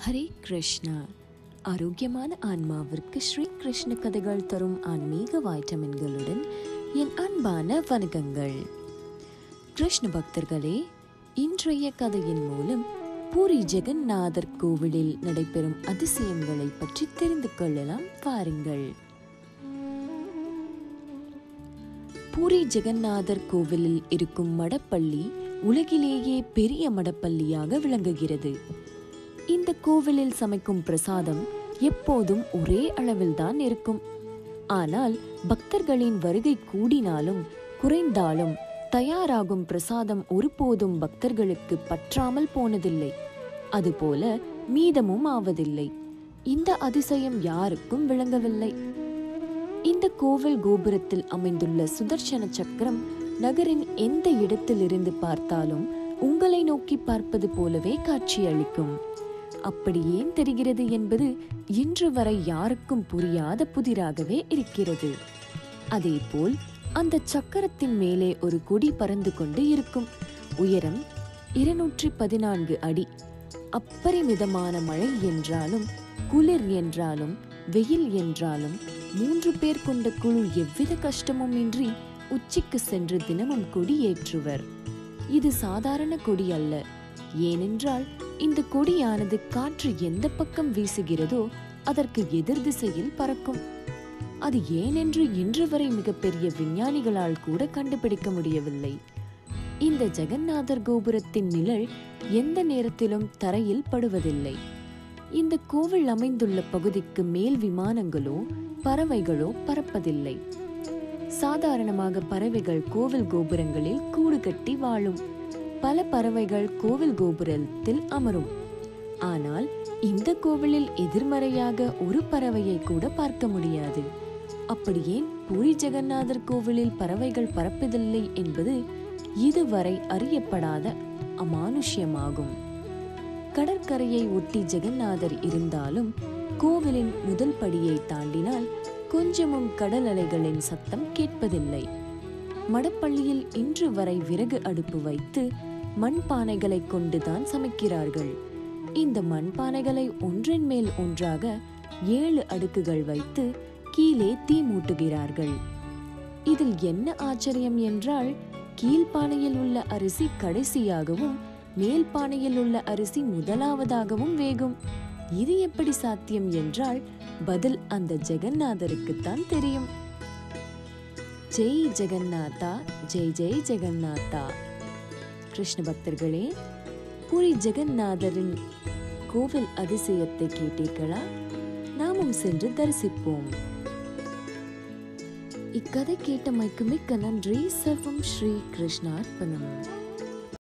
ஹரே கிருஷ்ணா ஆரோக்கியமான ஆன்மாவிற்கு ஸ்ரீ கிருஷ்ண கதைகள் தரும் ஆன்மீக வைட்டமின்களுடன் என் அன்பான வணக்கங்கள் கிருஷ்ண பக்தர்களே இன்றைய கதையின் மூலம் பூரி ஜெகந்நாதர் கோவிலில் நடைபெறும் அதிசயங்களை பற்றி தெரிந்து கொள்ளலாம் வாருங்கள் பூரி ஜெகந்நாதர் கோவிலில் இருக்கும் மடப்பள்ளி உலகிலேயே பெரிய மடப்பள்ளியாக விளங்குகிறது இந்த கோவிலில் சமைக்கும் பிரசாதம் எப்போதும் ஒரே அளவில்தான் இருக்கும் ஆனால் பக்தர்களின் வருகை கூடினாலும் குறைந்தாலும் தயாராகும் பிரசாதம் ஒருபோதும் பக்தர்களுக்கு பற்றாமல் போனதில்லை அதுபோல மீதமும் ஆவதில்லை இந்த அதிசயம் யாருக்கும் விளங்கவில்லை இந்த கோவில் கோபுரத்தில் அமைந்துள்ள சுதர்சன சக்கரம் நகரின் எந்த இடத்திலிருந்து பார்த்தாலும் உங்களை நோக்கி பார்ப்பது போலவே காட்சியளிக்கும் அப்படி ஏன் தெரிகிறது என்பது இன்று வரை யாருக்கும் புரியாத புதிராகவே இருக்கிறது அதேபோல் அந்த சக்கரத்தின் மேலே ஒரு கொடி பறந்து கொண்டு இருக்கும் உயரம் இருநூற்றி பதினான்கு அடி அப்பரிமிதமான மழை என்றாலும் குளிர் என்றாலும் வெயில் என்றாலும் மூன்று பேர் கொண்ட குழு எவ்வித கஷ்டமும் இன்றி உச்சிக்கு சென்று தினமும் கொடி ஏற்றுவர் இது சாதாரண கொடி அல்ல ஏனென்றால் இந்த கொடியானது காற்று எந்த பக்கம் வீசுகிறதோ அதற்கு எதிர் திசையில் பறக்கும் அது ஏனென்று இன்று வரை மிகப்பெரிய விஞ்ஞானிகளால் கூட கண்டுபிடிக்க முடியவில்லை இந்த ஜெகநாதர் கோபுரத்தின் நிழல் எந்த நேரத்திலும் தரையில் படுவதில்லை இந்த கோவில் அமைந்துள்ள பகுதிக்கு மேல் விமானங்களோ பறவைகளோ பறப்பதில்லை சாதாரணமாக பறவைகள் கோவில் கோபுரங்களில் கூடு கட்டி வாழும் பல பறவைகள் கோவில் கோபுரத்தில் அமரும் ஆனால் இந்த கோவிலில் எதிர்மறையாக ஒரு பறவையை கூட பார்க்க முடியாது அப்படியே பூரி ஜெகநாதர் கோவிலில் பறவைகள் பறப்பதில்லை என்பது இதுவரை அறியப்படாத அமானுஷ்யமாகும் கடற்கரையை ஒட்டி ஜெகநாதர் இருந்தாலும் கோவிலின் முதல் படியை தாண்டினால் கொஞ்சமும் கடல் அலைகளின் சத்தம் கேட்பதில்லை மடப்பள்ளியில் இன்று வரை விறகு அடுப்பு வைத்து மண்பானைகளை கொண்டுதான் சமைக்கிறார்கள் இந்த மண்பானைகளை ஒன்றின் மேல் ஒன்றாக ஏழு அடுக்குகள் வைத்து கீழே தீ மூட்டுகிறார்கள் இதில் என்ன ஆச்சரியம் என்றால் கீழ்ப்பானையில் உள்ள அரிசி கடைசியாகவும் மேல் பானையில் உள்ள அரிசி முதலாவதாகவும் வேகும் இது எப்படி சாத்தியம் என்றால் பதில் அந்த ஜெகநாதருக்குத்தான் தெரியும் ஜெய் ஜெகநாதா ஜெய் ஜெய் ஜெகநாதா கிருஷ்ண பக்தர்களே பூரி ஜெகநாதரின் கோவில் அதிசயத்தை கேட்டீர்களா நாமும் சென்று தரிசிப்போம் இக்கதை கேட்டமைக்கு மிக்க நன்றி சர்வம் ஸ்ரீ கிருஷ்ணார்ப்பணம்